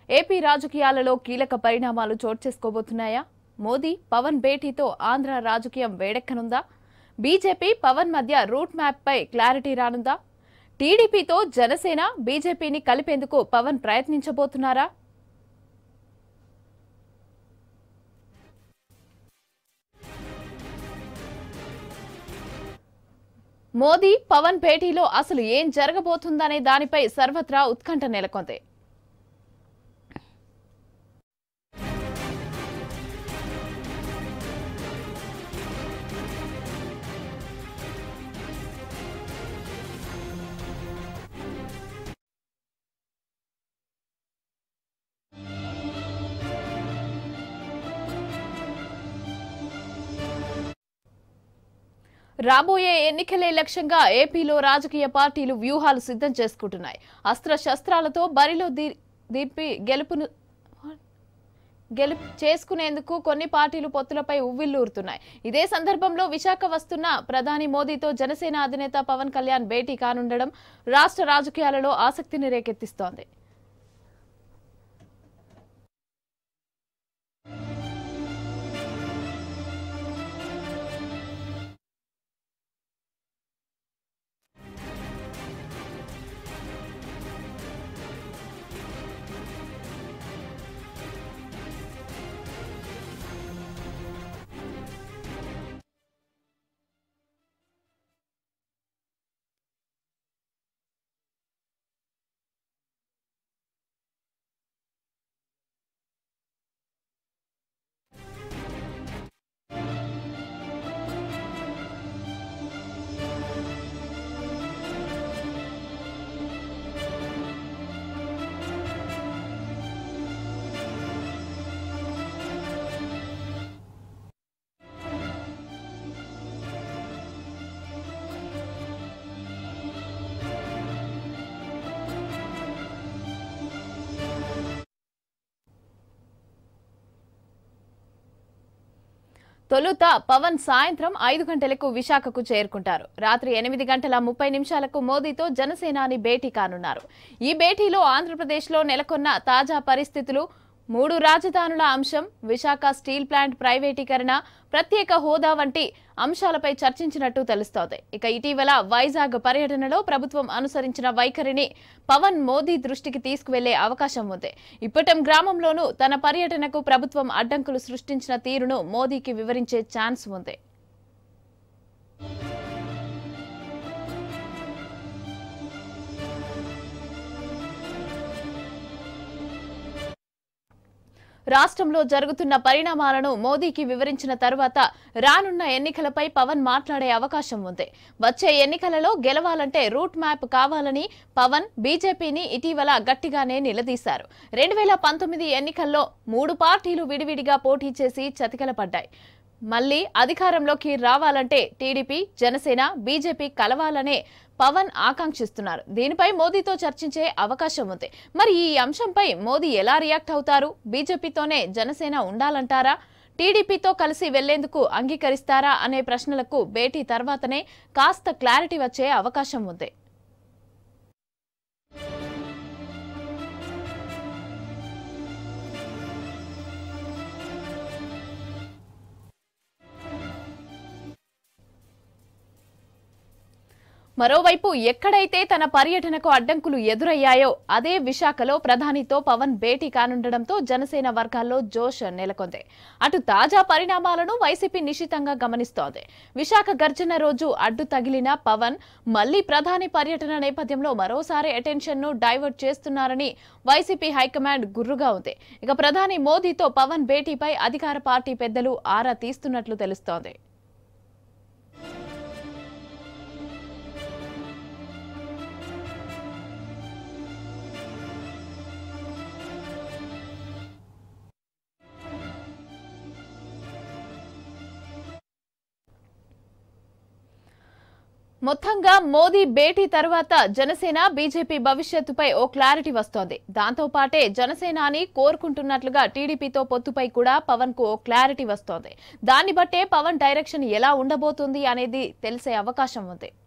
AP రాజకీయాలలో కీలక పరిణామాలు చోటు చేసుకోబోతున్నాయా మోదీ పవన్ భేటీతో ఆంధ్ర రాజకీయం వేడెక్కనుందా బీజేపీ పవన్ మధ్య రూట్ మ్యాప్ పై క్లారిటీ రానుందా టీడీపీతో జనసేన బీజేపీని కలిపేందుకు పవన్ ప్రయత్నించబోతున్నారా మోదీ పవన్ భేటీలో అసలు ఏం జరగబోతుందనే దానిపై సర్వత్రా ఉత్కంఠ నెలకొంది రాబోయే ఎన్నికలే లక్ష్యంగా ఏపీలో రాజకీయ పార్టీలు వ్యూహాలు సిద్ధం చేసుకుంటున్నాయి అస్త్ర శస్త్రాలతో బరిలో ది- దింపి గెలుపును గెలుపు చేసుకునేందుకు కొన్ని పార్టీలు పొత్తులపై ఉవ్విల్లూరుతున్నాయి ఇదే సందర్భంలో విశాఖ వస్తున్న ప్రధాని మోదీతో జనసేన అధినేత పవన్ కళ్యాణ్ భేటీ కానుండడం రాష్ట్ర రాజకీయాలలో ఆసక్తిని రేకెత్తిస్తోంది తొలుత పవన్ సాయంత్రం ఐదు గంటలకు విశాఖకు చేరుకుంటారు రాత్రి ఎనిమిది గంటల ముప్పై నిమిషాలకు మోదీతో జనసేనాని భేటీ కానున్నారు ఈ భేటీలో ఆంధ్రప్రదేశ్లో నెలకొన్న తాజా పరిస్థితులు మూడు రాజధానుల అంశం విశాఖ స్టీల్ ప్లాంట్ ప్రైవేటీకరణ ప్రత్యేక హోదా వంటి అంశాలపై చర్చించినట్టు తెలుస్తోంది ఇక ఇటీవల వైజాగ్ పర్యటనలో ప్రభుత్వం అనుసరించిన వైఖరిని పవన్ మోదీ దృష్టికి తీసుకువెళ్లే అవకాశం ఉంది ఇప్పటం గ్రామంలోనూ తన పర్యటనకు ప్రభుత్వం అడ్డంకులు సృష్టించిన తీరును మోదీకి వివరించే ఛాన్స్ ఉంది రాష్ట్రంలో జరుగుతున్న పరిణామాలను మోదీకి వివరించిన తరువాత రానున్న ఎన్నికలపై పవన్ మాట్లాడే అవకాశం ఉంది వచ్చే ఎన్నికలలో గెలవాలంటే రూట్ మ్యాప్ కావాలని పవన్ బీజేపీని ఇటీవల గట్టిగానే నిలదీశారు రెండు వేల పంతొమ్మిది ఎన్నికల్లో మూడు పార్టీలు విడివిడిగా పోటీ చేసి చతికిలపడ్డాయి మళ్లీ అధికారంలోకి రావాలంటే టీడీపీ జనసేన బీజేపీ కలవాలనే పవన్ ఆకాంక్షిస్తున్నారు దీనిపై మోదీతో చర్చించే అవకాశం ఉంది మరి ఈ అంశంపై మోదీ ఎలా రియాక్ట్ అవుతారు బీజేపీతోనే జనసేన ఉండాలంటారా టీడీపీతో కలిసి వెళ్లేందుకు అంగీకరిస్తారా అనే ప్రశ్నలకు భేటీ తర్వాతనే కాస్త క్లారిటీ వచ్చే అవకాశం ఉంది మరోవైపు ఎక్కడైతే తన పర్యటనకు అడ్డంకులు ఎదురయ్యాయో అదే విశాఖలో ప్రధానితో పవన్ భేటీ కానుండడంతో జనసేన వర్గాల్లో జోష్ నెలకొంది అటు తాజా పరిణామాలను వైసీపీ నిశితంగా గమనిస్తోంది విశాఖ గర్జన రోజు అడ్డు తగిలిన పవన్ మళ్లీ ప్రధాని పర్యటన నేపథ్యంలో మరోసారి అటెన్షన్ ను డైవర్ట్ చేస్తున్నారని వైసీపీ హైకమాండ్ గుర్రుగా ఉంది ఇక ప్రధాని మోదీతో పవన్ భేటీపై అధికార పార్టీ పెద్దలు ఆరా తీస్తున్నట్లు తెలుస్తోంది మొత్తంగా మోదీ భేటీ తర్వాత జనసేన బీజేపీ భవిష్యత్తుపై ఓ క్లారిటీ వస్తోంది దాంతో పాటే జనసేనాని కోరుకుంటున్నట్లుగా టీడీపీతో పొత్తుపై కూడా పవన్ కు ఓ క్లారిటీ వస్తోంది దాన్ని బట్టే పవన్ డైరెక్షన్ ఎలా ఉండబోతుంది అనేది తెలిసే అవకాశం ఉంది